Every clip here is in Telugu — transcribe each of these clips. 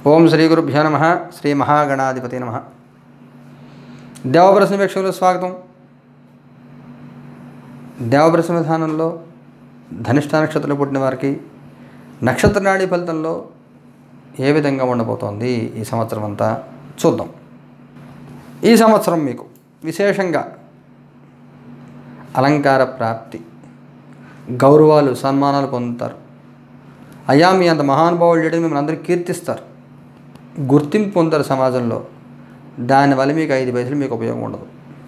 ఓం శ్రీ గురుభ్యో నమ శ్రీ మహాగణాధిపతి నమ దేవప్రశ్న వీక్షకులు స్వాగతం దేవప్రశ్న విధానంలో ధనిష్ట నక్షత్రంలో పుట్టిన వారికి నక్షత్ర నాడీ ఫలితంలో ఏ విధంగా ఉండబోతోంది ఈ సంవత్సరం అంతా చూద్దాం ఈ సంవత్సరం మీకు విశేషంగా అలంకార ప్రాప్తి గౌరవాలు సన్మానాలు పొందుతారు అయ్యా మీ అంత మహానుభావులు చేయడం మిమ్మల్ని అందరూ కీర్తిస్తారు గుర్తింపు పొందుతారు సమాజంలో దానివల్ల మీకు ఐదు పైసలు మీకు ఉపయోగం ఉండదు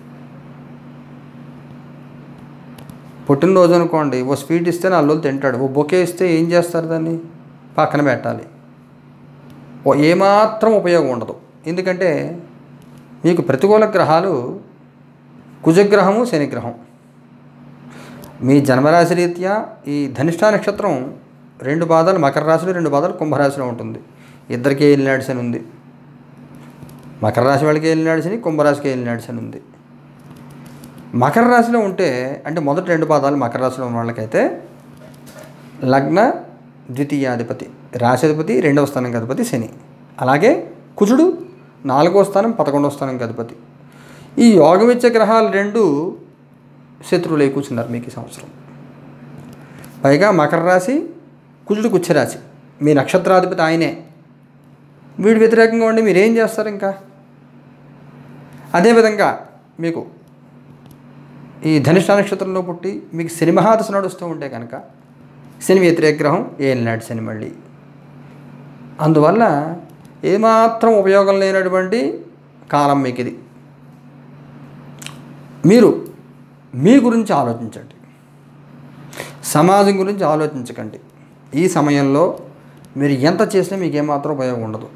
పుట్టినరోజు అనుకోండి ఓ స్వీట్ ఇస్తే నాలుగు తింటాడు ఓ బొకే ఇస్తే ఏం చేస్తారు దాన్ని పక్కన పెట్టాలి ఓ ఏమాత్రం ఉపయోగం ఉండదు ఎందుకంటే మీకు ప్రతికూల గ్రహాలు కుజగ్రహము శనిగ్రహం మీ జన్మరాశి రీత్యా ఈ ధనిష్ట నక్షత్రం రెండు పాదాలు మకర రాశిలో రెండు పాదాలు కుంభరాశిలో ఉంటుంది ఇద్దరికే వెళ్ళినాడు శని ఉంది మకర రాశి వాళ్ళకి వెళ్ళినాడు శని కుంభరాశికి వెళ్ళినాడు శని ఉంది మకర రాశిలో ఉంటే అంటే మొదటి రెండు పాదాలు మకర రాశిలో ఉన్న వాళ్ళకైతే లగ్న ద్వితీయాధిపతి రాశాధిపతి రెండవ స్థానం అధిపతి శని అలాగే కుజుడు నాలుగవ స్థానం పదకొండవ స్థానం అధిపతి ఈ యోగమిచ్చే గ్రహాలు రెండు శత్రువులై కూర్చున్నారు మీకు ఈ సంవత్సరం పైగా మకర రాశి కుజుడు కుచ్చరాశి మీ నక్షత్రాధిపతి ఆయనే వీడి వ్యతిరేకంగా ఉండి మీరు ఏం చేస్తారు ఇంకా అదేవిధంగా మీకు ఈ ధనిష్ట నక్షత్రంలో పుట్టి మీకు శని మహాదశ నడుస్తూ ఉంటే కనుక శని వ్యతిరేక గ్రహం ఏలినాడు శని మళ్ళీ అందువల్ల ఏమాత్రం ఉపయోగం లేనటువంటి కాలం మీకు ఇది మీరు మీ గురించి ఆలోచించండి సమాజం గురించి ఆలోచించకండి ఈ సమయంలో మీరు ఎంత చేసినా మీకు ఏమాత్రం ఉపయోగం ఉండదు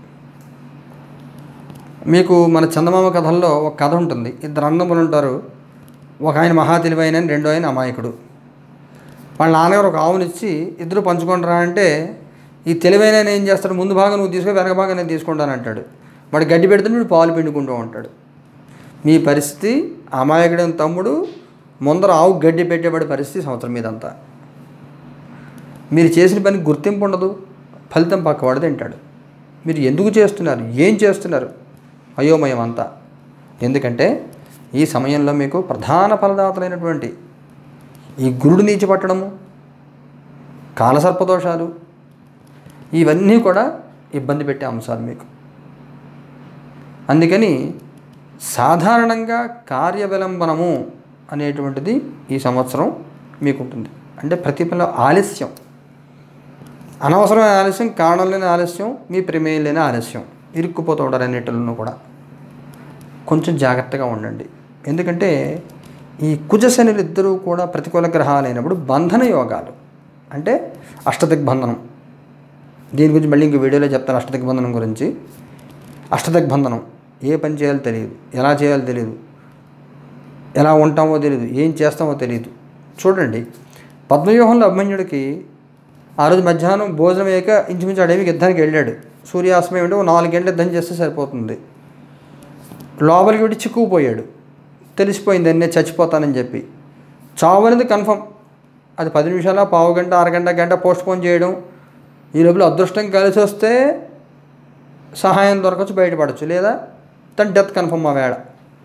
మీకు మన చందమామ కథల్లో ఒక కథ ఉంటుంది ఇద్దరు అన్నములు ఉంటారు ఒక ఆయన మహా తెలివైన రెండో ఆయన అమాయకుడు వాళ్ళ నాన్నగారు ఒక ఆవునిచ్చి ఇద్దరు పంచుకుంటారా అంటే ఈ తెలివైన ఆయన ఏం చేస్తాడు ముందు భాగం నువ్వు తీసుకో వెనక భాగం నేను తీసుకుంటాను అంటాడు వాడు గడ్డి పెడితే వీడు పాలు పిండుకుంటూ ఉంటాడు మీ పరిస్థితి అమాయకుడైన తమ్ముడు ముందర ఆవు గడ్డి పెట్టేవాడి పరిస్థితి సంవత్సరం మీదంతా మీరు చేసిన పని గుర్తింపు ఉండదు ఫలితం పక్కవాడు తింటాడు మీరు ఎందుకు చేస్తున్నారు ఏం చేస్తున్నారు అయోమయం అంతా ఎందుకంటే ఈ సమయంలో మీకు ప్రధాన ఫలదాతలైనటువంటి ఈ గురుడు నీచి పట్టడము కాలసర్పదోషాలు ఇవన్నీ కూడా ఇబ్బంది పెట్టే అంశాలు మీకు అందుకని సాధారణంగా కార్య విలంబనము అనేటువంటిది ఈ సంవత్సరం మీకు ఉంటుంది అంటే ప్రతి పనిలో ఆలస్యం అనవసరమైన ఆలస్యం కారణం లేని ఆలస్యం మీ ప్రమేయం లేని ఆలస్యం ఇరుక్కుపోతూ ఉంటారు అన్నిటిలోనూ కూడా కొంచెం జాగ్రత్తగా ఉండండి ఎందుకంటే ఈ కుజశనులు ఇద్దరూ కూడా ప్రతికూల గ్రహాలు అయినప్పుడు బంధన యోగాలు అంటే అష్టదిగ్బంధనం దీని గురించి మళ్ళీ ఇంకో వీడియోలో చెప్తాను అష్టదిగ్బంధనం గురించి అష్టదిగ్బంధనం ఏ పని చేయాలో తెలియదు ఎలా చేయాలో తెలియదు ఎలా ఉంటామో తెలియదు ఏం చేస్తామో తెలియదు చూడండి పద్మవ్యూహంలో అభిమన్యుడికి ఆ రోజు మధ్యాహ్నం భోజనం అయ్యాక ఇంచుమించు అడవికి యుద్ధానికి వెళ్ళాడు సూర్యాస్తమయం అంటే ఓ నాలుగు గంటలు యుద్ధం చేస్తే సరిపోతుంది లోపలికి వెళ్ళి చిక్కుకుపోయాడు తెలిసిపోయింది నేను చచ్చిపోతానని చెప్పి చావు అనేది కన్ఫర్మ్ అది పది నిమిషాల పావు గంట అరగంట గంట పోస్ట్ పోన్ చేయడం ఈ లోపల అదృష్టం కలిసి వస్తే సహాయం దొరకచ్చు బయటపడచ్చు లేదా తన డెత్ కన్ఫర్మ్ ఆ వేళ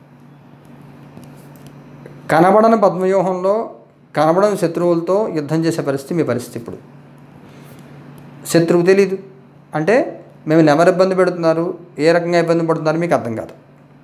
కనబడని పద్మవ్యూహంలో కనబడని శత్రువులతో యుద్ధం చేసే పరిస్థితి మీ పరిస్థితి ఇప్పుడు శత్రువు తెలీదు అంటే మేము ఎవరు ఇబ్బంది పెడుతున్నారు ఏ రకంగా ఇబ్బంది పడుతున్నారు మీకు అర్థం కాదు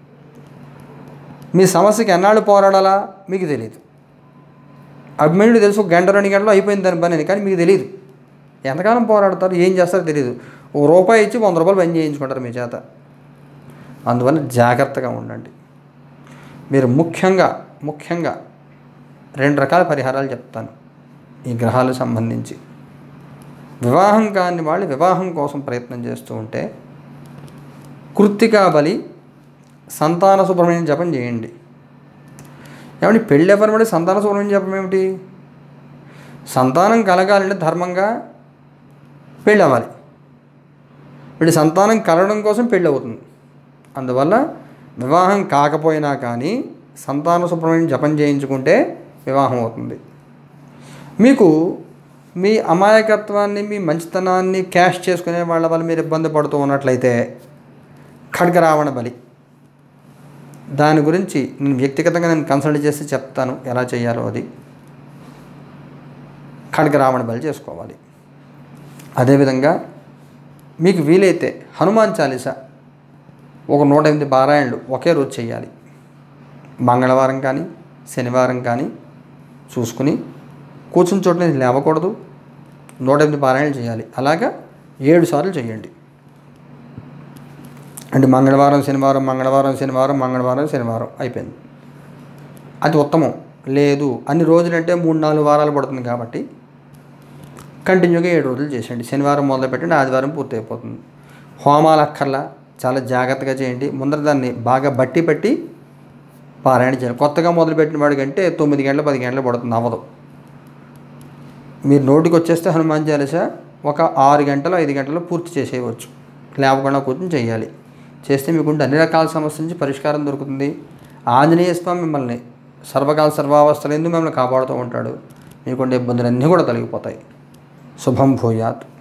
మీ సమస్యకి ఎన్నాళ్ళు పోరాడాలా మీకు తెలియదు అభిమన్యుడు తెలుసు ఒక గంట రెండు గంటలో అయిపోయింది దాని పని అని కానీ మీకు తెలియదు ఎంతకాలం పోరాడతారు ఏం చేస్తారో తెలియదు ఓ రూపాయి ఇచ్చి వంద రూపాయలు పని చేయించుకుంటారు మీ చేత అందువల్ల జాగ్రత్తగా ఉండండి మీరు ముఖ్యంగా ముఖ్యంగా రెండు రకాల పరిహారాలు చెప్తాను ఈ గ్రహాలకు సంబంధించి వివాహం కాని వాళ్ళు వివాహం కోసం ప్రయత్నం చేస్తూ ఉంటే కృత్తికా బలి సంతాన సుబ్రహ్మణ్యం జపం చేయండి ఏమంటే పెళ్ళి ఎవరి పడి సంతాన సుబ్రహ్మణ్యం జపం ఏమిటి సంతానం కలగాలంటే ధర్మంగా పెళ్ళి అవ్వాలి వీడి సంతానం కలగడం కోసం పెళ్ళి అవుతుంది అందువల్ల వివాహం కాకపోయినా కానీ సంతాన సుబ్రహ్మణ్యం జపం చేయించుకుంటే వివాహం అవుతుంది మీకు మీ అమాయకత్వాన్ని మీ మంచితనాన్ని క్యాష్ చేసుకునే వాళ్ళ వల్ల మీరు ఇబ్బంది పడుతూ ఉన్నట్లయితే ఖడ్గరావణ బలి దాని గురించి నేను వ్యక్తిగతంగా నేను కన్సల్ట్ చేసి చెప్తాను ఎలా చేయాలో అది ఖడ్గరావణ బలి చేసుకోవాలి అదేవిధంగా మీకు వీలైతే హనుమాన్ చాలీస ఒక నూట ఎనిమిది పారాయణలు ఒకే రోజు చేయాలి మంగళవారం కానీ శనివారం కానీ చూసుకుని కూర్చుని చోట నుంచి లేవకూడదు నూట ఎనిమిది పారాయణలు చేయాలి అలాగా ఏడు సార్లు చేయండి అంటే మంగళవారం శనివారం మంగళవారం శనివారం మంగళవారం శనివారం అయిపోయింది అది ఉత్తమం లేదు అన్ని రోజులంటే మూడు నాలుగు వారాలు పడుతుంది కాబట్టి కంటిన్యూగా ఏడు రోజులు చేసేయండి శనివారం మొదలు పెట్టండి ఆదివారం పూర్తి అయిపోతుంది హోమాలు అక్కర్లా చాలా జాగ్రత్తగా చేయండి ముందర దాన్ని బాగా బట్టి పట్టి పారాయణ చేయాలి కొత్తగా మొదలుపెట్టిన వాడికంటే తొమ్మిది గంటలు పది గంటలు పడుతుంది అవ్వదు మీరు నోటికి వచ్చేస్తే హనుమాన్ చాలీస ఒక ఆరు గంటలు ఐదు గంటలు పూర్తి చేసేయవచ్చు లేవకుండా కూర్చొని చేయాలి చేస్తే మీకుంటే అన్ని రకాల సమస్యల నుంచి పరిష్కారం దొరుకుతుంది ఆంజనేయ స్వామి మిమ్మల్ని సర్వకాల సర్వావస్థలు ఎందుకు మిమ్మల్ని కాపాడుతూ ఉంటాడు మీకుండే ఇబ్బందులన్నీ కూడా తొలగిపోతాయి శుభం భూయాత్